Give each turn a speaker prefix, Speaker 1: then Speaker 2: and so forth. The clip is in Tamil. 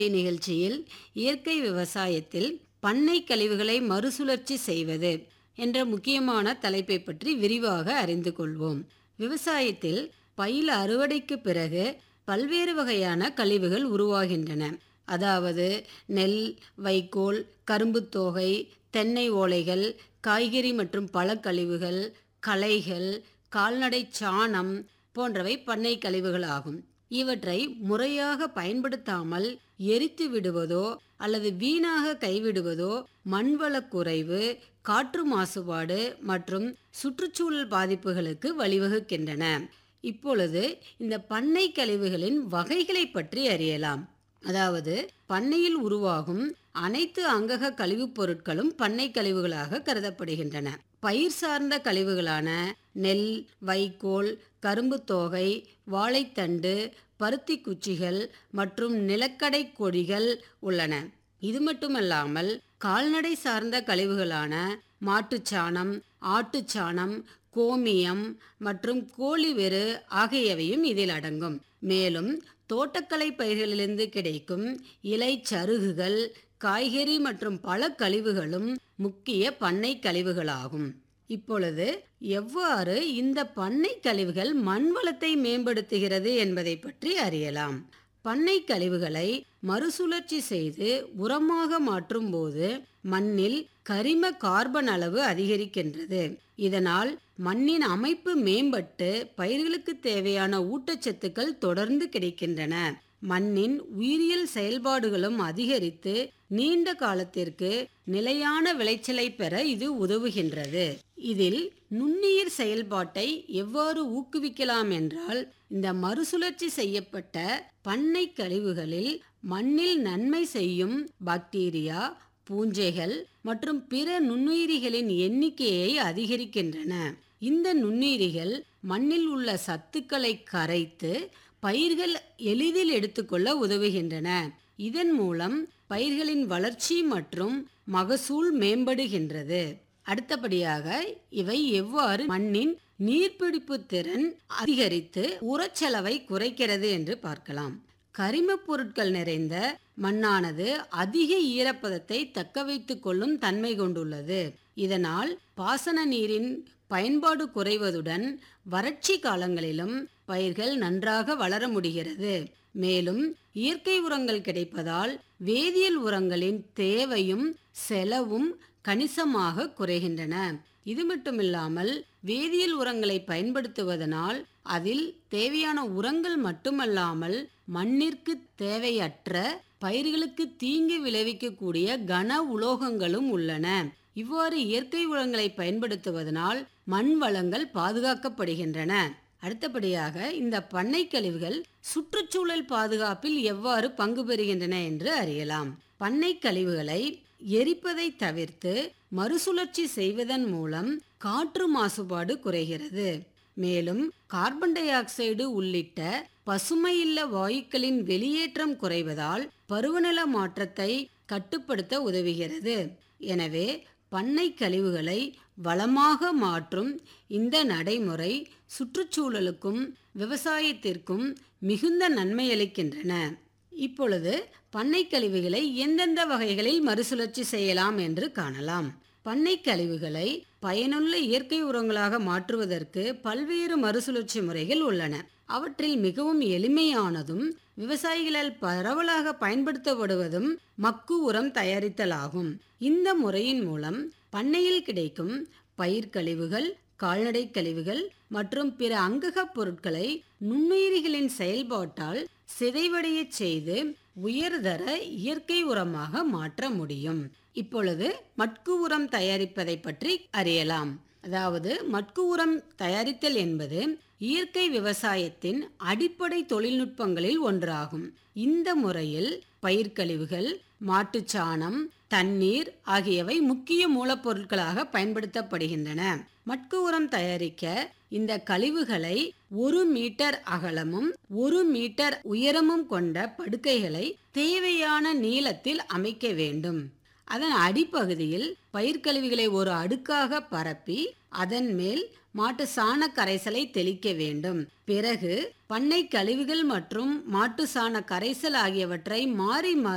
Speaker 1: நிகழ்ச்சியில் இயற்கை விவசாயத்தில் பண்ணை கழிவுகளை மறுசுழற்சி செய்வது என்ற முக்கியமான தலைப்பை பற்றி விரிவாக அறிந்து கொள்வோம் விவசாயத்தில் பயிர் அறுவடைக்கு பிறகு பல்வேறு வகையான கழிவுகள் உருவாகின்றன அதாவது நெல் வைக்கோல் கரும்புத் தோகை தென்னை ஓலைகள் காய்கறி மற்றும் பழக்கழிவுகள் களைகள் கால்நடை சாணம் போன்றவை பண்ணை கழிவுகள் ஆகும் இவற்றை முறையாக பயன்படுத்தாமல் எரித்து விடுவதோ அல்லது வீணாக கைவிடுவதோ மண்வளக் குறைவு காற்று மாசுபாடு மற்றும் சுற்றுச்சூழல் பாதிப்புகளுக்கு வழிவகுக்கின்றன இப்பொழுது இந்த பண்ணை கழிவுகளின் வகைகளை பற்றி அறியலாம் அதாவது பண்ணையில் உருவாகும் அனைத்து அங்கக கழிவுப் பொருட்களும் பண்ணை கழிவுகளாக கருதப்படுகின்றன பயிர் சார்ந்த கழிவுகளான நெல் வைக்கோல் கரும்பு தோகை வாழைத்தண்டு பருத்தி குச்சிகள் மற்றும் நிலக்கடை கொடிகள் உள்ளன இது மட்டுமல்லாமல் கால்நடை சார்ந்த கழிவுகளான மாட்டுச்சாணம் ஆட்டுச்சாணம் கோமியம் மற்றும் கோழிவெரு ஆகியவையும் இதில் அடங்கும் மேலும் தோட்டக்கலை பயிர்களிலிருந்து கிடைக்கும் இலை சருகுகள் காய்கறி மற்றும் பல கழிவுகளும் முக்கிய பண்ணை கழிவுகளாகும் இப்பொழுது எவ்வாறு இந்த பண்ணை கழிவுகள் மண் வளத்தை மேம்படுத்துகிறது என்பதை பற்றி அறியலாம் பண்ணை கழிவுகளை மறுசுழற்சி செய்து உரமாக மாற்றும் போது மண்ணில் கரிம கார்பன் அளவு அதிகரிக்கின்றது இதனால் மண்ணின் அமைப்பு மேம்பட்டு பயிர்களுக்கு தேவையான ஊட்டச்சத்துக்கள் தொடர்ந்து கிடைக்கின்றன மண்ணின் உயிரியல் செயல்பாடுகளும் அதிகரித்து நீண்ட காலத்திற்கு நிலையான விளைச்சலை பெற இது உதவுகின்றது இதில் நுண்ணுயிர் செயல்பாட்டை எவ்வாறு ஊக்குவிக்கலாம் என்றால் இந்த மறுசுழற்சி செய்யப்பட்ட பண்ணை கழிவுகளில் மண்ணில் நன்மை செய்யும் பாக்டீரியா பூஞ்சைகள் மற்றும் பிற நுண்ணுயிரிகளின் எண்ணிக்கையை அதிகரிக்கின்றன இந்த நுண்ணுயிரிகள் மண்ணில் உள்ள சத்துக்களை கரைத்து பயிர்கள் எளிதில் எடுத்துக்கொள்ள உதவுகின்றன இதன் மூலம் பயிர்களின் வளர்ச்சி மற்றும் மகசூல் மேம்படுகின்றது அடுத்தபடியாக இவை எவ்வாறு மண்ணின் நீர்பிடிப்பு திறன் அதிகரித்து உரச்செலவை குறைக்கிறது என்று பார்க்கலாம் கரிமப் பொருட்கள் நிறைந்த மண்ணானது அதிக ஈரப்பதத்தை தக்க வைத்துக் கொள்ளும் தன்மை கொண்டுள்ளது இதனால் பாசன நீரின் பயன்பாடு குறைவதுடன் வறட்சி காலங்களிலும் பயிர்கள் நன்றாக வளர முடிகிறது மேலும் இயற்கை உரங்கள் கிடைப்பதால் வேதியியல் உரங்களின் தேவையும் செலவும் கணிசமாக குறைகின்றன இது மட்டுமில்லாமல் வேதியியல் உரங்களை பயன்படுத்துவதனால் அதில் தேவையான உரங்கள் மட்டுமல்லாமல் மண்ணிற்கு தேவையற்ற பயிர்களுக்கு தீங்கு விளைவிக்கக்கூடிய கன உலோகங்களும் உள்ளன இவ்வாறு இயற்கை உரங்களை பயன்படுத்துவதனால் மண் வளங்கள் பாதுகாக்கப்படுகின்றன அடுத்தபடியாக இந்த பண்ணை கழிவுகள் சுற்றுச்சூழல் பாதுகாப்பில் எவ்வாறு பங்கு பெறுகின்றன என்று அறியலாம் பண்ணை கழிவுகளை எரிப்பதை தவிர்த்து மறுசுழற்சி செய்வதன் மூலம் காற்று மாசுபாடு குறைகிறது மேலும் கார்பன் டை ஆக்சைடு உள்ளிட்ட பசுமையில்ல வாயுக்களின் வெளியேற்றம் குறைவதால் பருவநில மாற்றத்தை கட்டுப்படுத்த உதவுகிறது எனவே பண்ணை கழிவுகளை வளமாக மாற்றும் இந்த நடைமுறை சுற்றுச்சூழலுக்கும் விவசாயத்திற்கும் மிகுந்த நன்மை அளிக்கின்றன இப்பொழுது பண்ணை கழிவுகளை எந்தெந்த வகைகளில் மறுசுழற்சி செய்யலாம் என்று காணலாம் பண்ணை கழிவுகளை பயனுள்ள இயற்கை உரங்களாக மாற்றுவதற்கு பல்வேறு மறுசுழற்சி முறைகள் உள்ளன அவற்றில் மிகவும் எளிமையானதும் விவசாயிகளால் பரவலாக பயன்படுத்தப்படுவதும் மக்கு உரம் தயாரித்தலாகும் இந்த முறையின் மூலம் பண்ணையில் கிடைக்கும் பயிர் கழிவுகள் கால்நடை கழிவுகள் மற்றும் பிற அங்கக பொருட்களை நுண்ணுயிரிகளின் செயல்பாட்டால் சிதைவடையச் செய்து உயர்தர இயற்கை உரமாக மாற்ற முடியும் இப்பொழுது மட்கு உரம் தயாரிப்பதை பற்றி அறியலாம் அதாவது மட்கு உரம் தயாரித்தல் என்பது இயற்கை விவசாயத்தின் அடிப்படை தொழில்நுட்பங்களில் ஒன்றாகும் இந்த முறையில் பயிர்க்கழிவுகள் மாட்டுச்சாணம் தண்ணீர் ஆகியவை முக்கிய மூலப்பொருட்களாக பயன்படுத்தப்படுகின்றன மட்கு உரம் தயாரிக்க இந்த கழிவுகளை ஒரு மீட்டர் அகலமும் ஒரு மீட்டர் உயரமும் கொண்ட படுக்கைகளை தேவையான நீளத்தில் அமைக்க வேண்டும் அதன் அடிப்பகுதியில் பயிர்க்கழிவுகளை ஒரு அடுக்காக பரப்பி அதன் மேல் மாட்டு சாண கரைசலை தெளிக்க வேண்டும் பிறகு பண்ணை கழிவுகள் மற்றும் மாட்டு சாண கரைசல் ஆகியவற்றை மாறி மாறி